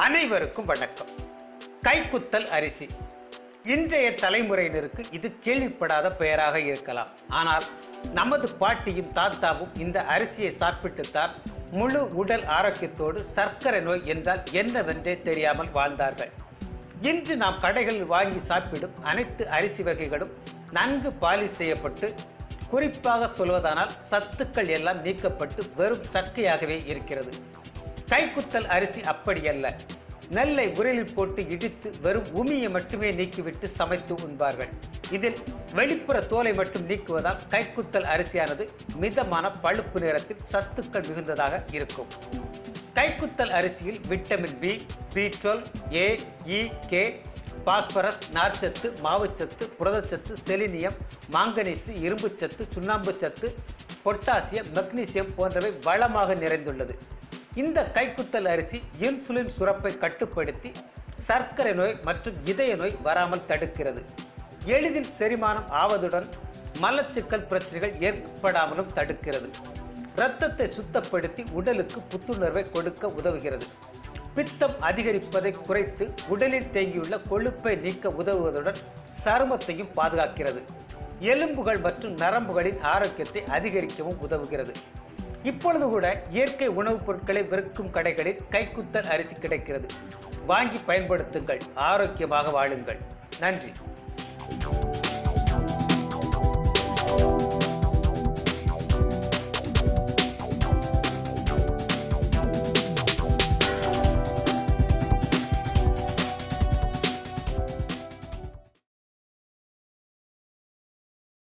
அனைவருக்கும் வணக்கம் கைக்குத்தல் அரிசி இன்றைய தலைமுறையினருக்கு இது கேள்விப்படாத பெயராக இருக்கலாம் ஆனால் நமது பாட்டியும் தாத்தாவும் இந்த அரிசியை சாப்பிட்டுத்தான் முழு உடல் ஆரோக்கியத்தோடு சர்க்கரை நோய் என்றால் என்னவென்றே தெரியாமல் வாழ்ந்தார்கள் இன்று நாம் கடைகளில் வாங்கி சாப்பிடும் அனைத்து அரிசி வகைகளும் நன்கு பாலிஷ் செய்யப்பட்டு குறிப்பாக சொல்வதானால் சத்துக்கள் எல்லாம் நீக்கப்பட்டு வெறும் சக்கையாகவே இருக்கிறது கைக்குத்தல் அரிசி அப்படியல்ல நெல்லை உரலில் போட்டு இடித்து வெறும் உமியை மட்டுமே நீக்கிவிட்டு சமைத்து உண்பார்கள் இதில் வெளிப்புற தோலை மட்டும் நீக்குவதால் கைக்குத்தல் அரிசியானது மிதமான பழுப்பு நிறத்தில் சத்துக்கள் மிகுந்ததாக இருக்கும் கைக்குத்தல் அரிசியில் vitamin B B twelve A E K phosphorus நார்ச்சத்து மாவுச்சத்து புரதச்சத்து செலினியம் மாங்கனீசு இரும்புச்சத்து சுண்ணாம்புச்சத்து பொட்டாசியம் மெக்னீசியம் போன்றவை வளமாக நிறைந்துள்ளது இந்த கைக்குத்தல் அரிசி இன்சுலின் சுரப்பை கட்டுப்படுத்தி சர்க்கரை நோய் மற்றும் இதய நோய் வராமல் தடுக்கிறது எளிதில் செரிமானம் ஆவதுடன் மலச்சிக்கல் பிரச்சனைகள் ஏற்படாமலும் தடுக்கிறது இரத்தத்தை சுத்தப்படுத்தி உடலுக்கு புத்துணர்வை கொடுக்க உதவுகிறது பித்தம் அதிகரிப்பதை குறைத்து உடலில் தேங்கியுள்ள கொழுப்பை நீக்க உதவுவதுடன் சருமத்தையும் பாதுகாக்கிறது எலும்புகள் மற்றும் நரம்புகளின் ஆரோக்கியத்தை அதிகரிக்கவும் உதவுகிறது இப்பொழுது கூட இயற்கை உணவுப் பொருட்களை விற்கும் கடைகளில் கைக்குத்தல் அரிசி கிடைக்கிறது வாங்கி பயன்படுத்துங்கள் ஆரோக்கியமாக வாழுங்கள் நன்றி